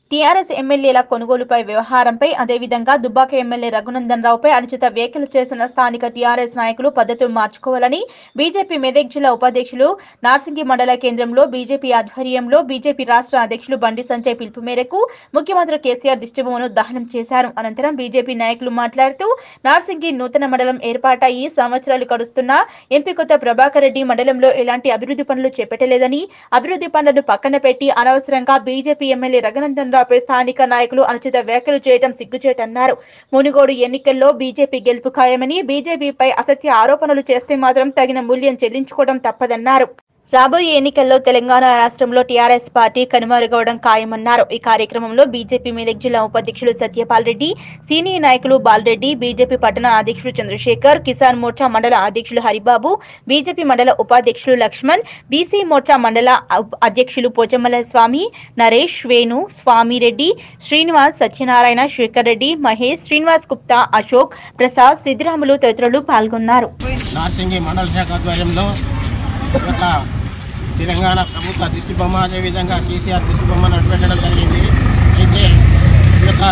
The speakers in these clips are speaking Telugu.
టీఆర్ఎస్ ఎమ్మెల్యేల కొనుగోలుపై వ్యవహారంపై అదేవిధంగా దుబ్బాక ఎమ్మెల్యే రఘునందన్ రావుపై అనుచిత వ్యాఖ్యలు చేసిన స్థానిక టీఆర్ఎస్ నాయకులు పద్ధతులు మార్చుకోవాలని బీజేపీ మెదక్ జిల్లా ఉపాధ్యక్షులు నార్సింగి మండల కేంద్రంలో బీజేపీ ఆధ్వర్యంలో బీజేపీ రాష్ట్ర అధ్యక్షులు బండి సంజయ్ పిలుపు మేరకు ముఖ్యమంత్రి కేసీఆర్ దిష్టిబొమ్మను దహనం చేశారు అనంతరం బీజేపీ నాయకులు మాట్లాడుతూ నార్సింగి నూతన మండలం ఏర్పాటయ్యి సంవత్సరాలు గడుస్తున్నా ఎంపీ కొత్త ప్రభాకర్ రెడ్డి మండలంలో ఎలాంటి అభివృద్ధి పనులు చేపట్టలేదని అభివృద్ధి పనులను పక్కన పెట్టి అనవసరంగా బీజేపీ ఎమ్మెల్యే రఘునందన్ రావుపై స్థానిక నాయకులు అనుచిత వ్యాఖ్యలు చేయడం సిగ్గుచేటన్నారు మునుగోడు ఎన్నికల్లో బీజేపీ గెలుపు ఖాయమని బీజేపీపై అసత్య ఆరోపణలు చేస్తే మాత్రం తగిన మూల్యం చెల్లించుకోవడం తప్పదన్నారు రాబోయే ఎన్నికల్లో తెలంగాణ రాష్ట్రంలో టీఆర్ఎస్ పార్టీ కనుమరుగవడం ఖాయమన్నారు ఈ కార్యక్రమంలో బీజేపీ మెదక్ జిల్లా ఉపాధ్యక్షులు సత్యపాల్ రెడ్డి సీనియర్ నాయకులు బాలరెడ్డి బీజేపీ పట్టణ అధ్యక్షులు చంద్రశేఖర్ కిసాన్ మోర్చా మండల అధ్యక్షులు హరిబాబు బీజేపీ మండల ఉపాధ్యక్షులు లక్ష్మణ్ బీసీ మోర్చా మండల ఉప్- అధ్యక్షులు పోచమ్మల స్వామి నరేష్ వేణు స్వామిరెడ్డి శ్రీనివాస్ సత్యనారాయణ శేఖర్ రెడ్డి మహేష్ శ్రీనివాస్ గుప్తా అశోక్ ప్రసాద్ సిద్దిరాములు తదితరులు పాల్గొన్నారు నార్సింగి మండల శాఖ ఆధ్వర్యంలో ఈ యొక్క తెలంగాణ ప్రభుత్వ దిష్టి బొమ్మ అదేవిధంగా కేసీఆర్ దిష్టి బొమ్మ నడిపెట్టడం జరిగింది అయితే ఈ యొక్క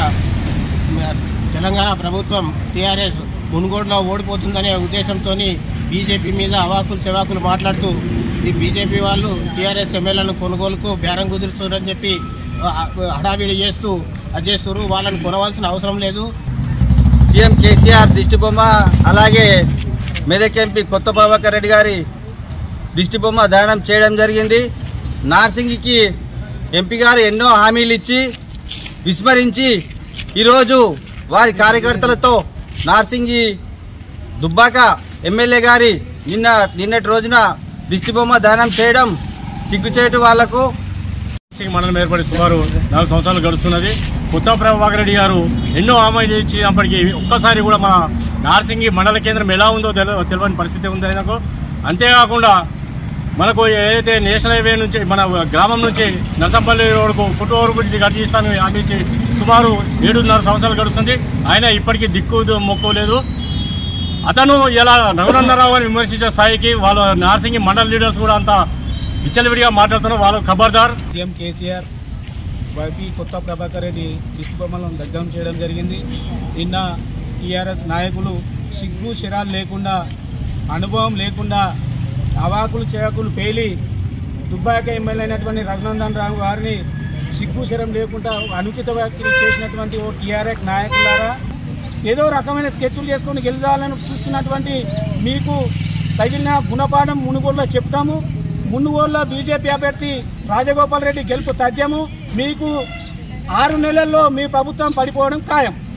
తెలంగాణ ప్రభుత్వం టీఆర్ఎస్ మునుగోడులో ఓడిపోతుందనే ఉద్దేశంతో బీజేపీ మీద అవాకులు చెవాకులు మాట్లాడుతూ ఈ బీజేపీ వాళ్ళు టీఆర్ఎస్ ఎమ్మెల్యేలను కొనుగోలుకు బేరం కుదురుతున్నారని చెప్పి ఆ, హడావిడి చేస్తూ అది చేస్తున్నారు వాళ్ళని కొనవలసిన అవసరం లేదు సీఎం కేసీఆర్ దిష్టి బొమ్మ అలాగే మెదక్ ఎంపీ కొత్త ప్రభాకర్ రెడ్డి గారి దిష్టి బొమ్మ దానం చేయడం జరిగింది నార్సింగికి ఎంపీ గారు ఎన్నో హామీలు ఇచ్చి విస్మరించి ఈరోజు వారి కార్యకర్తలతో నార్సింగి దుబ్బాక ఎమ్మెల్యే గారి నిన్న నిన్నటి రోజున దిష్టి బొమ్మ దానం చేయడం సిగ్గుచేటు వాళ్లకు సింగ్ మండలం ఏర్పడి సుమారు నాలుగు సంవత్సరాలు గడుస్తున్నది కొత్త ప్రభాకర్ రెడ్డి గారు ఎన్నో హామీలు ఇచ్చినప్పటికీ ఒక్కసారి కూడా మన నార్సింగి మండల కేంద్రం ఎలా ఉందో తెల- తెలియని పరిస్థితి ఉంది ఆయనకు అంతేకాకుండా మనకు ఏదైతే నేషనల్ హైవే నుంచి మన గ్రామం నుంచి నర్సంపల్లి రోడ్కు పుట్టూరు గురించి కట్టిస్తాను హామీ ఇచ్చి సుమారు ఏడున్నర సంవత్సరాలు గడుస్తుంది ఆయన ఇప్పటికీ దిక్కు మొక్కు లేదు అతను ఇలా రఘునందరావు అని విమర్శించే స్థాయికి వాళ్ళ నార్సింగి మండల లీడర్స్ కూడా అంత విచ్చలవిడిగా మాట్లాడుతున్నారు వాళ్ళు ఖబర్దార్ సీఎం కేసీఆర్ వైపీ కొత్త ప్రభాకర్ రెడ్డి దిష్టిబొమ్మలను దగ్ధం చేయడం జరిగింది నిన్న టీఆర్ఎస్ నాయకులు సిగ్గు శరాలు లేకుండా అనుభవం లేకుండా అవాకులు చేకులు పేలి దుబ్బాక ఎమ్మెల్యే అయినటువంటి రఘునందన్ రావు గారిని సిగ్గు శరం లేకుండా అనుచిత వ్యాఖ్యలు చేసినటువంటి ఓ టీఆర్ఎస్ నాయకులారా ఏదో రకమైన స్కెచ్లు చేసుకొని గెలిచాలని చూస్తున్నటువంటి మీకు తగిన గుణపాఠం మునుగోడులో చెప్తాము మునుగోడులో బీజేపీ అభ్యర్థి రాజగోపాల్ రెడ్డి గెలుపు తథ్యము మీకు ఆరు నెలల్లో మీ ప్రభుత్వం పడిపోవడం ఖాయం